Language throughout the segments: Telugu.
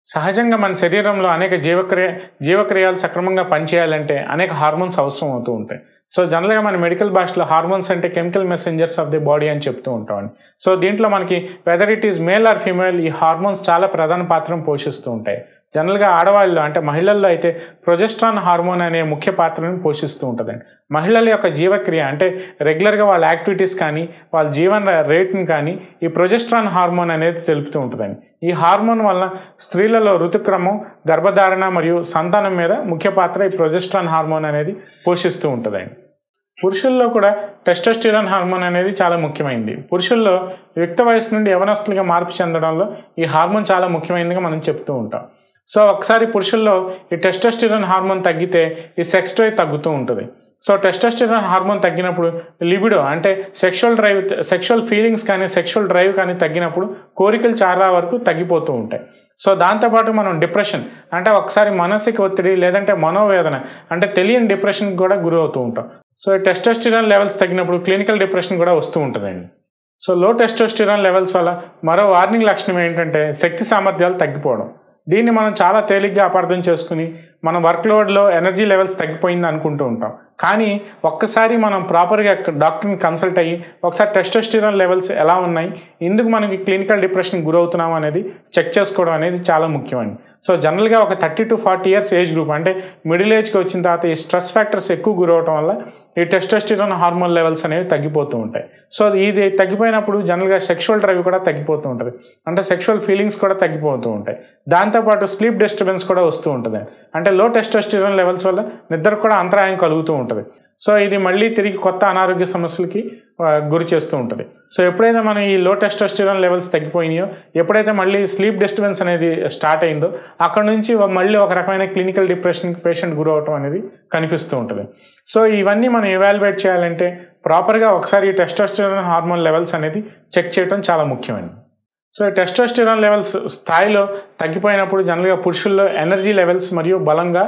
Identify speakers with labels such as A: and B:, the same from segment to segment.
A: సహజంగా మన శరీరంలో అనేక జీవక్రియ జీవక్రియాలు సక్రమంగా పనిచేయాలంటే అనేక హార్మోన్స్ అవసరం అవుతూ ఉంటాయి సో జనరల్గా మన మెడికల్ భాషలో హార్మోన్స్ అంటే chemical messengers of the body అని చెప్తూ ఉంటామండి సో దీంట్లో మనకి whether it is male or female ఈ హార్మోన్స్ చాలా ప్రధాన పాత్రను పోషిస్తూ ఉంటాయి జనరల్గా ఆడవాళ్ళు అంటే మహిళల్లో అయితే ప్రొజెస్ట్రాన్ హార్మోన్ అనే ముఖ్య పాత్రను పోషిస్తూ ఉంటుందండి మహిళల యొక్క జీవక్రియ అంటే రెగ్యులర్గా వాళ్ళ యాక్టివిటీస్ కానీ వాళ్ళ జీవన రేట్ని కానీ ఈ ప్రొజెస్ట్రాన్ హార్మోన్ అనేది తెలుపుతూ ఉంటుందండి ఈ హార్మోన్ వలన స్త్రీలలో ఋతుక్రమం గర్భధారణ మరియు సంతానం మీద ముఖ్య పాత్ర ఈ ప్రొజెస్ట్రాన్ హార్మోన్ అనేది పోషిస్తూ ఉంటుందండి పురుషుల్లో కూడా టెస్టోస్టిరాన్ హార్మోన్ అనేది చాలా ముఖ్యమైనది పురుషుల్లో యుక్త వయసు నుండి యవనస్తులుగా మార్పు చెందడంలో ఈ హార్మోన్ చాలా ముఖ్యమైనదిగా మనం చెప్తూ ఉంటాం సో ఒకసారి పురుషుల్లో ఈ టెస్టోస్టిరాన్ హార్మోన్ తగ్గితే ఈ సెక్స్ డ్రైవ్ తగ్గుతూ ఉంటుంది సో టెస్టోస్టిరాన్ హార్మోన్ తగ్గినప్పుడు లిబిడో అంటే సెక్షువల్ డ్రైవ్ సెక్షువల్ ఫీలింగ్స్ కానీ సెక్షువల్ డ్రైవ్ కానీ తగ్గినప్పుడు కోరికలు చాలా వరకు తగ్గిపోతూ ఉంటాయి సో దాంతోపాటు మనం డిప్రెషన్ అంటే ఒకసారి మానసిక ఒత్తిడి లేదంటే మనోవేదన అంటే తెలియని డిప్రెషన్కి కూడా గురవుతూ ఉంటాం సో టెస్టోస్టిరాన్ లెవెల్స్ తగ్గినప్పుడు క్లినికల్ డిప్రెషన్ కూడా వస్తూ ఉంటుందండి సో లో టెస్టోస్టిరాన్ లెవెల్స్ వల్ల మరో వార్నింగ్ లక్షణం ఏంటంటే శక్తి సామర్థ్యాలు తగ్గిపోవడం దీన్ని మనం చాలా తేలిగ్గా అపార్థం చేసుకుని మన వర్క్లోడ్లో ఎనర్జీ లెవెల్స్ తగ్గిపోయింది అనుకుంటూ ఉంటాం కానీ ఒక్కసారి మనం ప్రాపర్గా డాక్టర్ని కన్సల్ట్ అయ్యి ఒకసారి టెస్టోస్టిరాన్ లెవెల్స్ ఎలా ఉన్నాయి ఎందుకు మనకి క్లినికల్ డిప్రెషన్ గురవుతున్నాం అనేది చెక్ చేసుకోవడం అనేది చాలా ముఖ్యమండి సో జనరల్గా ఒక thirty to forty years age group అంటే మిడిల్ ఏజ్కి వచ్చిన తర్వాత ఈ స్ట్రెస్ ఫ్యాక్టర్స్ ఎక్కువ గురవడం వల్ల ఈ టెస్టోస్టిరాన్ హార్మోన్ లెవెల్స్ అనేవి తగ్గిపోతూ ఉంటాయి సో ఇది తగ్గిపోయినప్పుడు జనరల్గా సెక్షువల్ డ్రైవ్ కూడా తగ్గిపోతూ ఉంటుంది అంటే సెక్షువల్ ఫీలింగ్స్ కూడా తగ్గిపోతూ ఉంటాయి దాంతోపాటు స్లీప్ డిస్టర్బెన్స్ కూడా వస్తూ ఉంటుంది అంటే లో టెస్టోస్టిరాన్ లెవెల్స్ వల్ల నిద్ర కూడా అంతరాయం కలుగుతూ ఉంటుంది సో ఇది మళ్ళీ తిరిగి కొత్త అనారోగ్య సమస్యలకి గురి చేస్తూ ఉంటుంది సో ఎప్పుడైతే మనం ఈ లో టెస్టోస్టిరాన్ లెవెల్స్ తగ్గిపోయినాయో ఎప్పుడైతే మళ్ళీ స్లీప్ డిస్టర్బెన్స్ అనేది స్టార్ట్ అయిందో అక్కడ నుంచి మళ్ళీ ఒక రకమైన క్లినికల్ డిప్రెషన్కి పేషెంట్ గురవటం అనేది కనిపిస్తూ ఉంటుంది సో ఇవన్నీ మనం ఎవాల్యుయేట్ చేయాలంటే ప్రాపర్గా ఒకసారి ఈ టెస్టోస్టిరాన్ హార్మోన్ లెవెల్స్ అనేది చెక్ చేయడం చాలా ముఖ్యమైనది సో టెస్టోస్టిరాన్ లెవెల్స్ స్థాయిలో తగ్గిపోయినప్పుడు జనరల్గా పురుషుల్లో ఎనర్జీ లెవెల్స్ మరియు బలంగా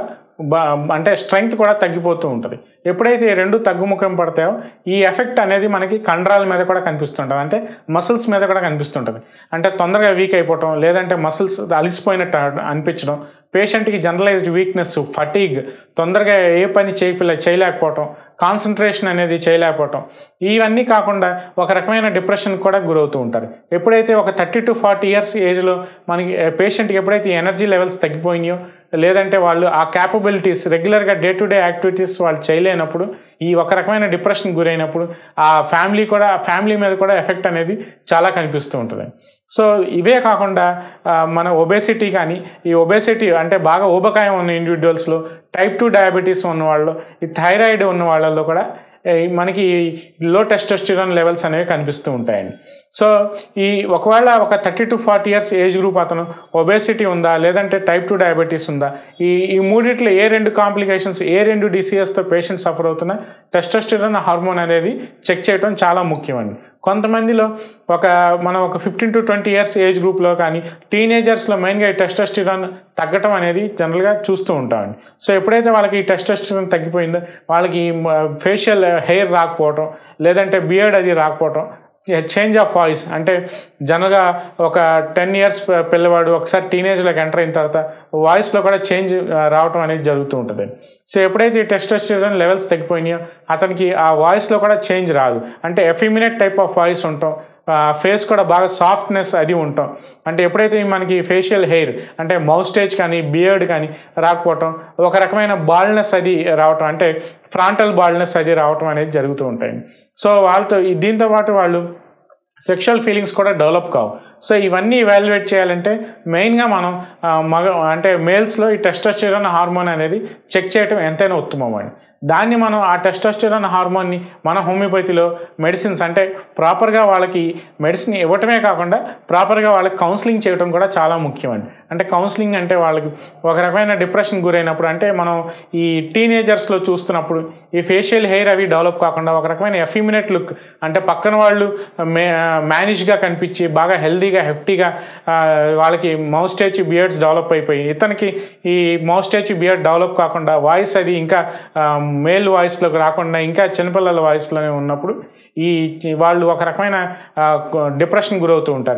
A: అంటే స్ట్రెంగ్త్ కూడా తగ్గిపోతూ ఉంటుంది ఎప్పుడైతే ఈ రెండు తగ్గుముఖం పడతాయో ఈ ఎఫెక్ట్ అనేది మనకి కండరాల మీద కూడా కనిపిస్తుంటుంది అంటే మసిల్స్ మీద కూడా కనిపిస్తుంటుంది అంటే తొందరగా వీక్ అయిపోవటం లేదంటే మసిల్స్ అలిసిపోయినట్టు అనిపించడం పేషెంట్కి జనరలైజ్డ్ వీక్నెస్ ఫటీగ్ తొందరగా ఏ పని చేయ చేయలేకపోవటం కాన్సన్ట్రేషన్ అనేది చేయలేకపోవటం ఇవన్నీ కాకుండా ఒక రకమైన డిప్రెషన్ కూడా గురవుతూ ఉంటారు ఎప్పుడైతే ఒక థర్టీ టు ఫార్టీ ఇయర్స్ ఏజ్లో మనకి పేషెంట్కి ఎప్పుడైతే ఎనర్జీ లెవెల్స్ తగ్గిపోయినాయో లేదంటే వాళ్ళు ఆ క్యాపబిలిటీస్ రెగ్యులర్గా డే టు డే యాక్టివిటీస్ వాళ్ళు చేయలేనప్పుడు ఈ ఒక రకమైన డిప్రెషన్ గురైనప్పుడు ఆ ఫ్యామిలీ కూడా ఫ్యామిలీ మీద కూడా ఎఫెక్ట్ అనేది చాలా కనిపిస్తూ ఉంటుంది సో ఇవే కాకుండా మన ఒబేసిటీ కానీ ఈ ఒబేసిటీ అంటే బాగా ఊబకాయం ఉన్న ఇండివిజువల్స్లో టైప్ టూ డయాబెటీస్ ఉన్న వాళ్ళు ఈ థైరాయిడ్ ఉన్న వాళ్ళల్లో కూడా మనకి లో టెస్టోస్టిరాన్ లెవెల్స్ అనేవి కనిపిస్తూ ఉంటాయండి సో ఈ ఒకవేళ ఒక thirty to forty years age group అతను ఒబేసిటీ ఉందా లేదంటే టైప్ టూ డయాబెటీస్ ఉందా ఈ ఈ మూడిట్లో ఏ రెండు కాంప్లికేషన్స్ ఏ రెండు డిసీజెస్తో పేషెంట్ సఫర్ అవుతున్నా టెస్టోస్టిరాన్ హార్మోన్ అనేది చెక్ చేయడం చాలా ముఖ్యమండి కొంతమందిలో ఒక మనం ఒక fifteen to twenty years age గ్రూప్లో కానీ టీనేజర్స్లో మెయిన్గా ఈ టెస్టోస్టిరాన్ తగ్గటం అనేది జనరల్గా చూస్తూ ఉంటామండి సో ఎప్పుడైతే వాళ్ళకి ఈ టెస్టోస్టిరాన్ తగ్గిపోయిందో వాళ్ళకి ఫేషియల్ హెయిర్ రాకపోవటం లేదంటే బియర్డ్ అది రాకపోవటం చేంజ్ ఆఫ్ వాయిస్ అంటే జనరల్గా ఒక టెన్ ఇయర్స్ పిల్లవాడు ఒకసారి టీనేజ్లోకి ఎంటర్ అయిన తర్వాత వాయిస్లో కూడా చేంజ్ రావటం అనేది జరుగుతూ ఉంటుంది సో ఎప్పుడైతే ఈ టెస్టోస్టిరాన్ లెవెల్స్ తగ్గిపోయినాయో అతనికి ఆ వాయిస్లో కూడా చేంజ్ రాదు అంటే ఎఫిమినేట్ టైప్ ఆఫ్ వాయిస్ ఉంటాం ఫేస్ కూడా బాగా సాఫ్ట్నెస్ అది ఉంటాం అంటే ఎప్పుడైతే మనకి ఫేషియల్ హెయిర్ అంటే మౌస్టేజ్ కానీ బియర్డ్ కానీ రాకపోవటం ఒక రకమైన బాల్నెస్ అది రావటం అంటే ఫ్రాంటల్ బాల్నెస్ అది రావటం అనేది జరుగుతూ ఉంటాయి సో వాళ్ళతో దీంతో పాటు వాళ్ళు సెక్షువల్ ఫీలింగ్స్ కూడా డెవలప్ కావు సో ఇవన్నీ ఇవాల్యుయేట్ చేయాలంటే మెయిన్గా మనం మగ అంటే మేల్స్లో ఈ టెస్టోస్టిరాన్ హార్మోన్ అనేది చెక్ చేయడం ఎంతైనా ఉత్తమం అండి దాన్ని మనం ఆ టెస్టోస్టిరాన్ హార్మోన్ని మన హోమియోపతిలో మెడిసిన్స్ అంటే ప్రాపర్గా వాళ్ళకి మెడిసిన్ ఇవ్వటమే కాకుండా ప్రాపర్గా వాళ్ళకి కౌన్సిలింగ్ చేయడం కూడా చాలా ముఖ్యమండి అంటే కౌన్సిలింగ్ అంటే వాళ్ళకి ఒక రకమైన డిప్రెషన్ గురైనప్పుడు అంటే మనం ఈ టీనేజర్స్లో చూస్తున్నప్పుడు ఈ ఫేషియల్ హెయిర్ అవి డెవలప్ కాకుండా ఒక రకమైన ఎఫిమినేట్ లుక్ అంటే పక్కన వాళ్ళు మే మేనేజ్గా కనిపించి బాగా హెల్దీగా హెఫ్టీగా వాళ్ళకి మౌస్టేచ్ బియర్డ్స్ డెవలప్ అయిపోయి ఇతనికి ఈ మౌస్టేచ్ బియర్డ్ డెవలప్ కాకుండా వాయిస్ అది ఇంకా మేల్ వాయిస్లోకి రాకుండా ఇంకా చిన్నపిల్లల వాయిస్లోనే ఉన్నప్పుడు ఈ వాళ్ళు ఒక రకమైన డిప్రెషన్ గురవుతూ ఉంటారు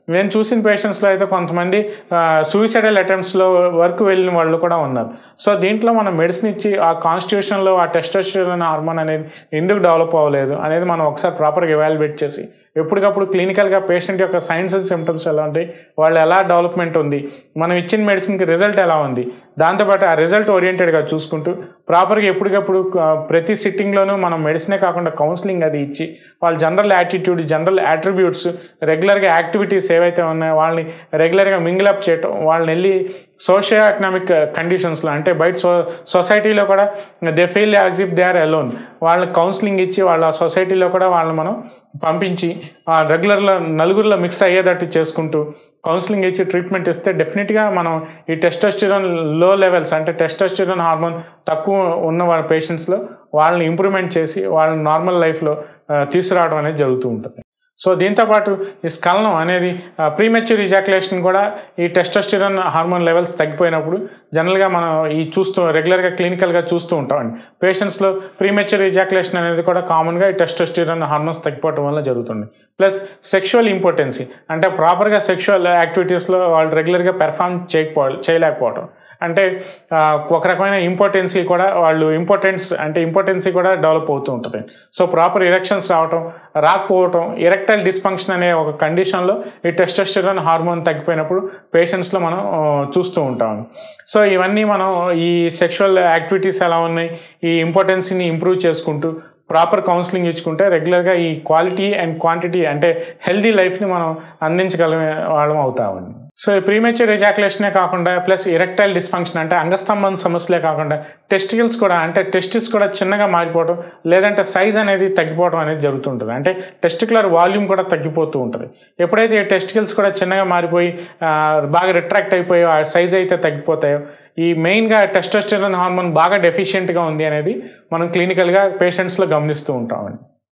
A: నేను చూసిన పేషెంట్స్లో అయితే కొంతమంది సూయిసైడల్ అటెంప్ట్స్లో వర్క్ వెళ్ళిన వాళ్ళు కూడా ఉన్నారు సో దీంట్లో మనం మెడిసిన్ ఇచ్చి ఆ కాన్స్టిట్యూషన్లో ఆ టెస్టోస్టిరోన్ హార్మోన్ అనేది ఎందుకు డెవలప్ అవ్వలేదు అనేది మనం ఒకసారి ప్రాపర్గా ఎవాల్యుయేట్ చేసి ఎప్పటికప్పుడు క్లినికల్గా పేషెంట్ యొక్క సైన్స్ అండ్ సిమ్టమ్స్ ఎలా ఉంటాయి వాళ్ళు ఎలా డెవలప్మెంట్ ఉంది మనం ఇచ్చిన మెడిసిన్కి రిజల్ట్ ఎలా ఉంది దాంతోపాటు ఆ రిజల్ట్ ఓరియంటెడ్గా చూసుకుంటూ ప్రాపర్గా ఎప్పటికప్పుడు ఆ, ప్రతి సిట్టింగ్లోనూ మనం మెడిసినే కాకుండా కౌన్సిలింగ్ అది ఇచ్చి వాళ్ళ జనరల్ యాటిట్యూడ్ జనరల్ అట్రిబ్యూట్స్ రెగ్యులర్గా యాక్టివిటీస్ ఏవైతే ఉన్నాయో వాళ్ళని రెగ్యులర్గా మింగిలప్ చేయటం వాళ్ళని వెళ్ళి సోషియో ఎకనామిక్ కండిషన్స్లో అంటే బయట సో సొసైటీలో కూడా they feel as if they are alone వాళ్ళకి కౌన్సిలింగ్ ఇచ్చి వాళ్ళ సొసైటీలో కూడా వాళ్ళని మనం పంపించి రెగ్యులర్లో నలుగురిలో మిక్స్ అయ్యేటట్టు చేసుకుంటూ కౌన్సిలింగ్ ఇచ్చి ట్రీట్మెంట్ ఇస్తే డెఫినెట్గా మనం ఈ టెస్టోస్టిరోన్ లో లెవెల్స్ అంటే టెస్టోస్టిరోన్ హార్మోన్ తక్కువ ఉన్న వాళ్ళ పేషెంట్స్లో వాళ్ళని ఇంప్రూవ్మెంట్ చేసి వాళ్ళని నార్మల్ లైఫ్లో తీసుకురావడం అనేది జరుగుతూ ఉంటుంది సో దీంతోపాటు ఈ స్కలనం అనేది ప్రీమెచ్యూర్ ఇజాక్యులేషన్ కూడా ఈ టెస్టోస్టిరాన్ హార్మోన్ లెవెల్స్ తగ్గిపోయినప్పుడు జనరల్గా మనం ఈ చూస్తూ రెగ్యులర్గా క్లినికల్గా చూస్తూ ఉంటామండి పేషెంట్స్లో ప్రీమెచ్యూర్ ఇజాక్యులేషన్ అనేది కూడా కామన్గా ఈ టెస్టోస్టిరాన్ హార్మోన్స్ తగ్గిపోవడం వల్ల జరుగుతుంది ప్లస్ సెక్షువల్ ఇంపార్టెన్సీ అంటే ప్రాపర్గా సెక్షువల్ యాక్టివిటీస్లో వాళ్ళు రెగ్యులర్గా పెర్ఫామ్ చేయకపో చేయలేకపోవడం అంటే ఆ, ఒక రకమైన ఇంపార్టెన్సీ కూడా వాళ్ళు ఇంపార్టెన్స్ అంటే ఇంపార్టెన్సీ కూడా డెవలప్ అవుతూ ఉంటుంది సో ప్రాపర్ ఇరెక్షన్స్ రావటం రాకపోవటం ఇరెక్టైల్ డిస్ఫంక్షన్ అనే ఒక కండిషన్లో ఈ టెస్టోస్టెరాన్ హార్మోన్ తగ్గిపోయినప్పుడు పేషెంట్స్లో మనం ఆ, చూస్తూ ఉంటాం సో ఇవన్నీ మనం ఈ సెక్షువల్ యాక్టివిటీస్ ఎలా ఉన్నాయి ఈ ఇంపార్టెన్సీని ఇంప్రూవ్ చేసుకుంటూ ప్రాపర్ కౌన్సిలింగ్ ఇచ్చుకుంటే రెగ్యులర్గా ఈ క్వాలిటీ అండ్ క్వాంటిటీ అంటే హెల్దీ లైఫ్ని మనం అందించగల వాళ్ళం అవుతామండి సో ఈ ప్రీమేచర్ ఎజాకులేషనే కాకుండా ప్లస్ ఇరెక్టైల్ డిస్ఫంక్షన్ అంటే అంగస్తంభం సమస్యలే కాకుండా టెస్టికల్స్ కూడా అంటే టెస్టిస్ కూడా చిన్నగా మారిపోవడం లేదంటే సైజ్ అనేది తగ్గిపోవడం అనేది జరుగుతుంటుంది అంటే టెస్టికులర్ వాల్యూమ్ కూడా తగ్గిపోతూ ఉంటుంది ఎప్పుడైతే ఈ టెస్టికల్స్ కూడా చిన్నగా మారిపోయి ఆ, బాగా రిట్రాక్ట్ అయిపోయి ఆ సైజ్ అయితే తగ్గిపోతాయో ఈ మెయిన్గా టెస్టోస్టెరాన్ హార్మోన్ బాగా డెఫిషియెంట్గా ఉంది అనేది మనం క్లినికల్గా పేషెంట్స్లో గమనిస్తూ ఉంటామండి